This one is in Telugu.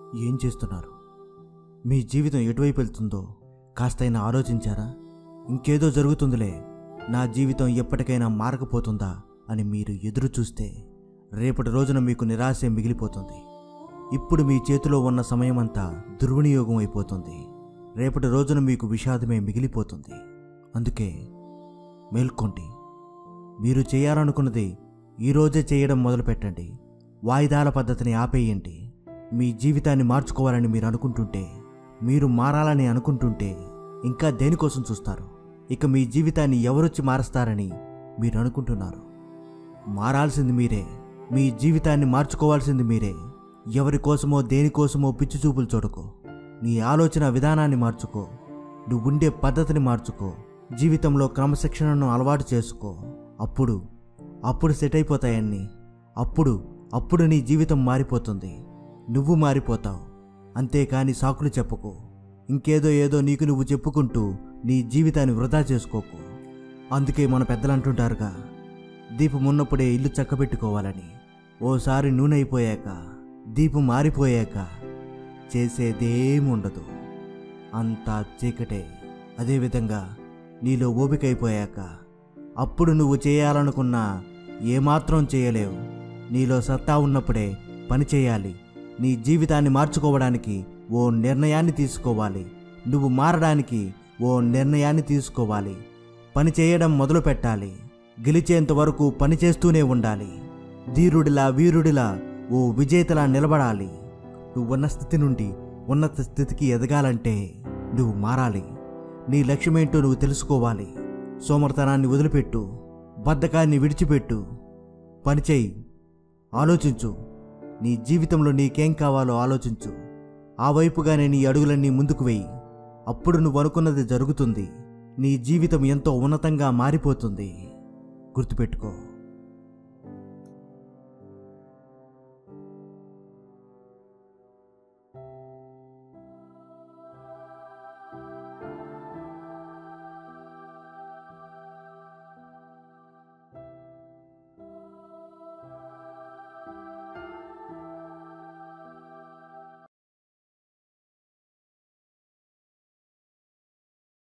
ఏం చేస్తున్నారు మీ జీవితం ఎటువైపు వెళ్తుందో కాస్తైనా ఆలోచించారా ఇంకేదో జరుగుతుందిలే నా జీవితం ఎప్పటికైనా మారకపోతుందా అని మీరు ఎదురు చూస్తే రేపటి రోజున మీకు నిరాశ మిగిలిపోతుంది ఇప్పుడు మీ చేతిలో ఉన్న సమయమంతా దుర్వినియోగం అయిపోతుంది రేపటి రోజున మీకు విషాదమే మిగిలిపోతుంది అందుకే మేల్కోండి మీరు చేయాలనుకున్నది ఈరోజే చేయడం మొదలుపెట్టండి వాయిదాల పద్ధతిని ఆపేయండి మీ జీవితాన్ని మార్చుకోవాలని మీరు అనుకుంటుంటే మీరు మారాలని అనుకుంటుంటే ఇంకా దేనికోసం చూస్తారు ఇక మీ జీవితాన్ని ఎవరొచ్చి మారుస్తారని మీరు అనుకుంటున్నారు మారాల్సింది మీరే మీ జీవితాన్ని మార్చుకోవాల్సింది మీరే ఎవరి కోసమో దేనికోసమో పిచ్చి చూపులు చూడకో నీ ఆలోచన విధానాన్ని మార్చుకో నువ్వుండే పద్ధతిని మార్చుకో జీవితంలో క్రమశిక్షణను అలవాటు చేసుకో అప్పుడు అప్పుడు సెట్ అయిపోతాయన్నీ అప్పుడు అప్పుడు నీ జీవితం మారిపోతుంది నువ్వు మారిపోతావు అంతేకాని సాకులు చెప్పకు ఇంకేదో ఏదో నీకు నువ్వు చెప్పుకుంటూ నీ జీవితాన్ని వృధా చేసుకోకు అందుకే మన పెద్దలు అంటుంటారుగా దీపం ఉన్నప్పుడే ఇల్లు చక్కబెట్టుకోవాలని ఓసారి నూనె అయిపోయాక దీపం మారిపోయాక చేసేదేముండదు అంతా చీకటే అదేవిధంగా నీలో ఓపిక అయిపోయాక అప్పుడు నువ్వు చేయాలనుకున్నా ఏమాత్రం చేయలేవు నీలో సత్తా ఉన్నప్పుడే పని చేయాలి నీ జీవితాన్ని మార్చుకోవడానికి ఓ నిర్ణయాన్ని తీసుకోవాలి నువ్వు మారడానికి ఓ నిర్ణయాన్ని తీసుకోవాలి పని చేయడం మొదలు పెట్టాలి గెలిచేంత వరకు పని చేస్తూనే ఉండాలి ధీరుడిలా వీరుడిలా ఓ విజేతలా నిలబడాలి నువ్వున్న స్థితి నుండి ఉన్నత స్థితికి ఎదగాలంటే నువ్వు మారాలి నీ లక్ష్యమేంటో నువ్వు తెలుసుకోవాలి సోమర్తనాన్ని వదిలిపెట్టు బద్ధకాన్ని విడిచిపెట్టు పనిచేయి ఆలోచించు నీ జీవితంలో నీకేం కావాలో ఆలోచించు ఆ వైపుగానే నీ అడుగులన్నీ ముందుకు వెయ్యి అప్పుడు నువ్వు అనుకున్నది జరుగుతుంది నీ జీవితం ఎంతో ఉన్నతంగా మారిపోతుంది గుర్తుపెట్టుకో